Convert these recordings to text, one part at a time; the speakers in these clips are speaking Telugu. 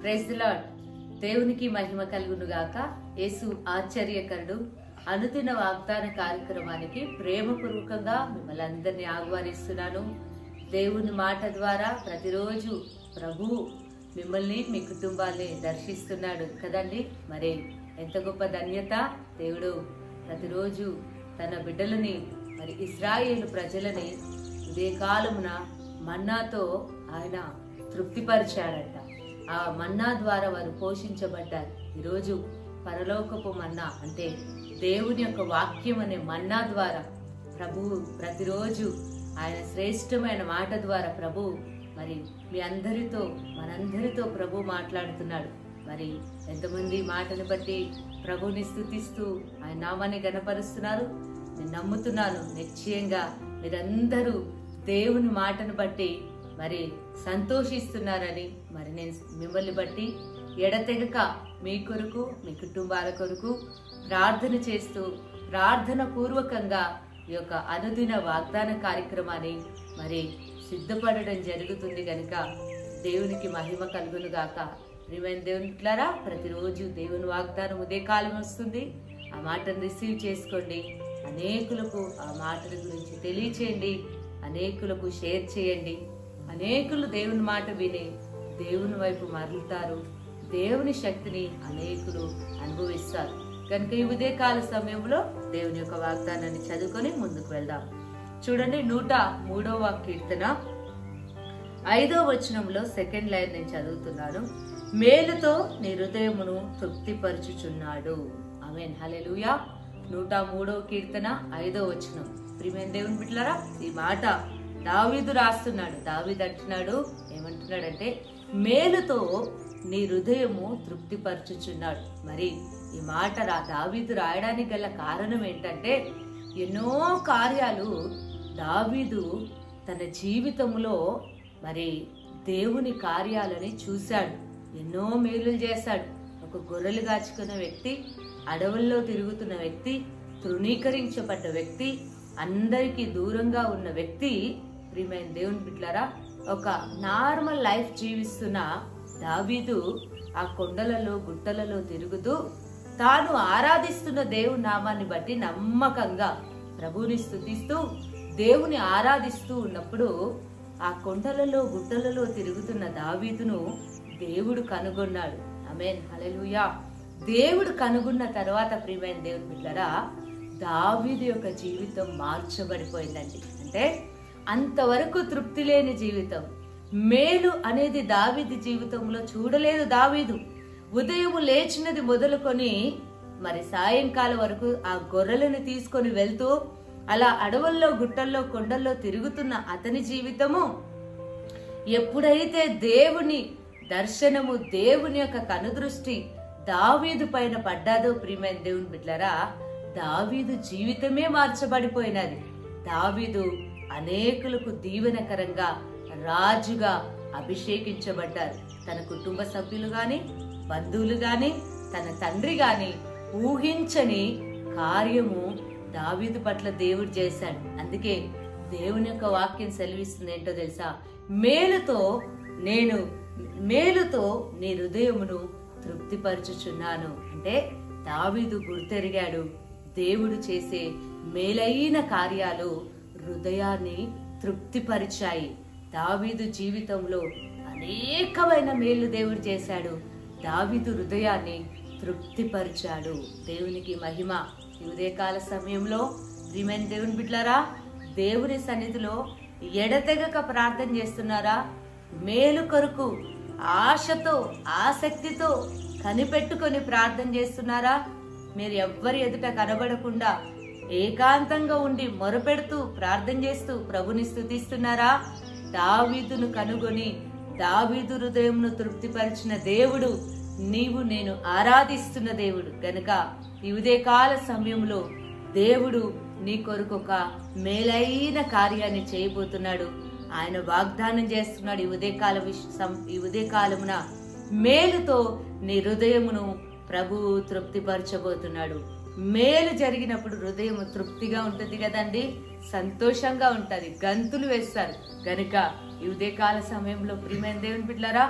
ప్రైజ్ ది లార్డ్ దేవునికి మహిమ కలుగును గాక యేసు ఆశ్చర్యకరుడు అనుదిన వాగ్దాన కార్యక్రమానికి ప్రేమపూర్వకంగా మిమ్మల్ని అందరినీ ఆహ్వానిస్తున్నాను దేవుని మాట ద్వారా ప్రతిరోజు ప్రభు మిమ్మల్ని మీ కుటుంబాన్ని దర్శిస్తున్నాడు కదండి మరి ఎంత గొప్ప ధన్యత దేవుడు ప్రతిరోజు తన బిడ్డలని మరి ఇస్రాయేలు ప్రజలని ఉదయకాలమున మన్నాతో ఆయన తృప్తిపరిచాడంట ఆ మన్నా ద్వారా వారు పోషించబడ్డారు ఈరోజు పరలోకపు మన్నా అంటే దేవుని యొక్క వాక్యం అనే మన్నా ద్వారా ప్రభువు ప్రతిరోజు ఆయన శ్రేష్టమైన మాట ద్వారా ప్రభు మరి మీ అందరితో మనందరితో ప్రభు మాట్లాడుతున్నాడు మరి ఎంతమంది మాటను బట్టి ప్రభుని స్థుతిస్తూ ఆయన నామాన్ని గనపరుస్తున్నారు నేను నమ్ముతున్నాను నిశ్చయంగా మీరందరూ దేవుని మాటను బట్టి మరి సంతోషిస్తున్నారని మరి నేను మిమ్మల్ని బట్టి ఎడతెగక మీ కొరకు మీ కుటుంబాల కొరకు ప్రార్థన చేస్తూ ప్రార్థన పూర్వకంగా ఈ యొక్క అనుదిన వాగ్దాన కార్యక్రమాన్ని మరి సిద్ధపడడం జరుగుతుంది కనుక దేవునికి మహిమ కలుగును గాక ప్రియమైన దేవునిట్లారా ప్రతిరోజు దేవుని వాగ్దానం ఉదయకాలం వస్తుంది ఆ మాటను రిసీవ్ చేసుకోండి అనేకులకు ఆ మాటల గురించి తెలియచేయండి అనేకులకు షేర్ చేయండి అనేకులు దేవుని మాట విని దేవుని వైపు మరలుతారు దేవుని శక్తిని అనేకులు అనుభవిస్తారు కనుక ఈ ఉదయకాల సమయంలో దేవుని యొక్క వాగ్దానాన్ని చదువుకొని ముందుకు వెళ్దాం చూడండి నూట మూడవ కీర్తన ఐదో వచనంలో సెకండ్ లైన్ నేను చదువుతున్నాను మేలుతో నీ హృదయమును తృప్తిపరచుచున్నాడు ఆమెన్ హల్లెలూయా నూట మూడవ కీర్తన ఐదో వచనం ప్రియమైన దేవుని బిడ్డలారా ఈ మాట దావీదు రాస్తున్నాడు దావీదు అంటున్నాడు ఏమంటున్నాడంటే మేలుతో నీ హృదయము తృప్తిపరచుచున్నాడు మరి ఈ మాట రా దావీదు రాయడానికి గల కారణం ఏంటంటే ఎన్నో కార్యాలు దావీదు తన జీవితంలో మరి దేవుని కార్యాలని చూశాడు ఎన్నో మేలులు చేశాడు ఒక గొర్రెలు కాచుకున్న వ్యక్తి అడవుల్లో తిరుగుతున్న వ్యక్తి తృణీకరించబడ్డ వ్యక్తి అందరికీ దూరంగా ఉన్న వ్యక్తి ప్రియమైన దేవుని బిడ్లారా ఒక నార్మల్ లైఫ్ జీవిస్తున్న దావీదు ఆ కొండలలో గుట్టలలో తిరుగుతూ తాను ఆరాధిస్తున్న దేవుని నామాన్ని బట్టి నమ్మకంగా ప్రభుని స్థుతిస్తూ దేవుని ఆరాధిస్తూ ఉన్నప్పుడు ఆ కొండలలో గుట్టలలో తిరుగుతున్న దావీదును దేవుడు కనుగొన్నాడు ఆమెన్ హల్లెలూయా దేవుడు కనుగొన్న తర్వాత ప్రియమైన దేవుని బిడ్డరా దావీదు యొక్క జీవితం మార్చబడిపోయిందండి అంటే అంతవరకు తృప్తి లేని జీవితం మేలు అనేది దావీదు జీవితంలో చూడలేదు దావీదు ఉదయం లేచినది మొదలుకొని మరి సాయంకాలం వరకు ఆ గొర్రెలను తీసుకొని వెళ్తూ అలా అడవుల్లో గుట్టల్లో కొండల్లో తిరుగుతున్న అతని జీవితము ఎప్పుడైతే దేవుని దర్శనము దేవుని యొక్క కనుదృష్టి దావీదు పైన పడ్డాదో ప్రియమైన దేవుని బిడ్డలారా దావీదు జీవితమే మార్చబడిపోయినది దావీదు అనేకులకు దీవెనకరంగా రాజుగా అభిషేకించబడ్డారు తన కుటుంబ సభ్యులు గాని బంధువులు గాని తన తండ్రి గాని ఊహించని కార్యము దావీదు పట్ల దేవుడు చేశాడు అందుకే దేవుని యొక్క వాక్యం సెలవిస్తుంది ఏంటో తెలుసా మేలుతో నేను మేలుతో నీ హృదయమును తృప్తిపరచుచున్నాను అంటే దావీదు గుర్తెరిగాడు దేవుడు చేసే మేలైన కార్యాలు హృదయాన్ని తృప్తిపరిచాయి దావీదు జీవితంలో అనేకమైన మేలు దేవుడు చేశాడు దావీదు హృదయాన్ని తృప్తిపరిచాడు దేవునికి మహిమ ఈ ఉదయకాల సమయంలో ప్రియమైన దేవుని బిడ్లారా దేవుని సన్నిధిలో ఎడతెగక ప్రార్థన చేస్తున్నారా మేలు కొరకు ఆశతో ఆసక్తితో కనిపెట్టుకొని ప్రార్థన చేస్తున్నారా మీరు ఎవ్వరి ఎదుట కనబడకుండా ఏకాంతంగా ఉండి మొరపెడుతూ ప్రార్థన చేస్తూ ప్రభుని స్థుతిస్తున్నారా దావీదును కనుగొని దావీదు హృదయంను తృప్తిపరిచిన దేవుడు నీవు నేను ఆరాధిస్తున్న దేవుడు గనుక ఈ ఉదయకాల సమయంలో దేవుడు నీ కొరకు ఒక మేలైన కార్యాన్ని చేయబోతున్నాడు ఆయన వాగ్దానం చేస్తున్నాడు ఈ ఉదయకాల విష- సం- ఈ ఉదయకాలమున మేలుతో నీ హృదయమును ప్రభు తృప్తిపరచబోతున్నాడు మేలు జరిగినప్పుడు హృదయం తృప్తిగా ఉంటుంది కదండి సంతోషంగా ఉంటది గంతులు వేస్తారు గనుక ఈ ఉదయకాల సమయంలో ప్రియమైన దేవుని బిడ్డలారా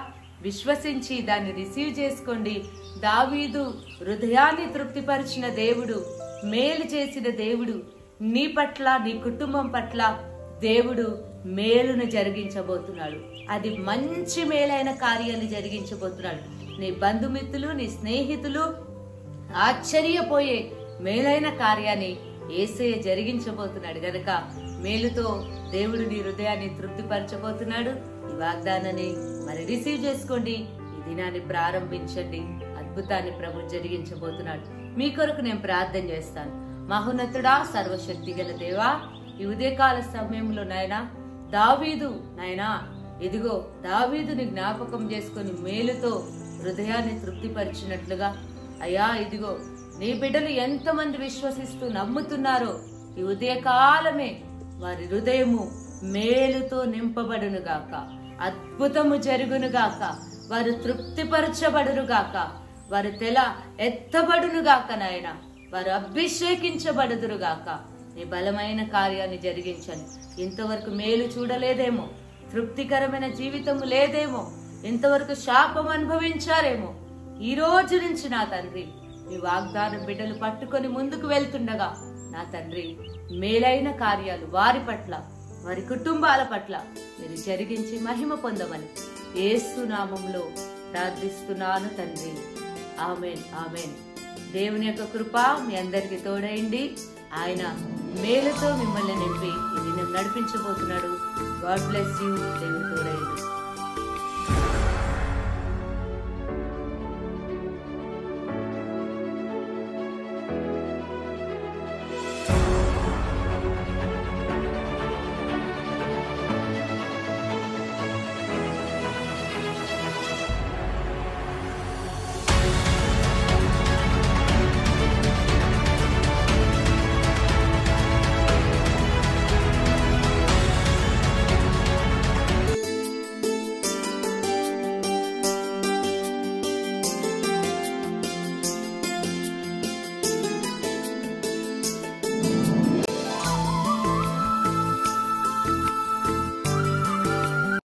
విశ్వసించి దాన్ని రిసీవ్ చేసుకోండి దావీదు హృదయాన్ని తృప్తిపరిచిన దేవుడు మేలు చేసిన దేవుడు నీ పట్ల నీ కుటుంబం పట్ల దేవుడు మేలును జరిగించబోతున్నాడు అది మంచి మేలైన కార్యాన్ని జరిగించబోతున్నాడు నీ బంధుమిత్రులు నీ స్నేహితులు ఆశ్చర్యపోయే మేలైన కార్యాన్ని ఏసయ్య జరిగించబోతున్నాడు గనక మేలుతో దేవుడు నీ హృదయాన్ని తృప్తిపరచబోతున్నాడు ఈ వాగ్దానాన్ని మరి రిసీవ్ చేసుకోండి ఈ దినాన్ని ప్రారంభించండి అద్భుతాన్ని ప్రభు జరిగించబోతున్నాడు మీ కొరకు నేను ప్రార్థన చేస్తాను మహోన్నతుడా సర్వశక్తి గల దేవా ఈ ఉదయకాల సమయంలో నాయనా దావీదు నాయనా ఇదిగో దావీదుని జ్ఞాపకం చేసుకొని మేలుతో హృదయాన్ని తృప్తిపరిచినట్లుగా అయ్యా ఇదిగో నీ బిడ్డలు ఎంతమంది విశ్వసిస్తూ నమ్ముతున్నారో ఈ ఉదయకాలమే వారి హృదయము మేలుతో నింపబడునుగాక అద్భుతము జరుగునుగాక వారు తృప్తిపరచబడునుగాక వారి తెల ఎత్తబడునుగాక నాయన వారు అభిషేకించబడుదురుగాక నీ బలమైన కార్యాన్ని జరిగించండి ఇంతవరకు మేలు చూడలేదేమో తృప్తికరమైన జీవితము లేదేమో ఇంతవరకు శాపం అనుభవించారేమో ఈ రోజు నుంచి నా తండ్రి మీ వాగ్దానం బిడ్డలు పట్టుకొని ముందుకు వెళ్తుండగా నా తండ్రి మేలైన కార్యాలు వారి పట్ల వారి కుటుంబాల పట్ల మీరు జరిగించి మహిమ పొందమని ఏసు నామంలో ప్రార్థిస్తున్నాను తండ్రి ఆమెన్ ఆమెన్ దేవుని యొక్క కృప మీ అందరికి తోడైంది ఆయన మేలుతో మిమ్మల్ని నింపి ఇది నడిపించబోతున్నాడు గాడ్ బ్లెస్ యూ దేవుని తోడై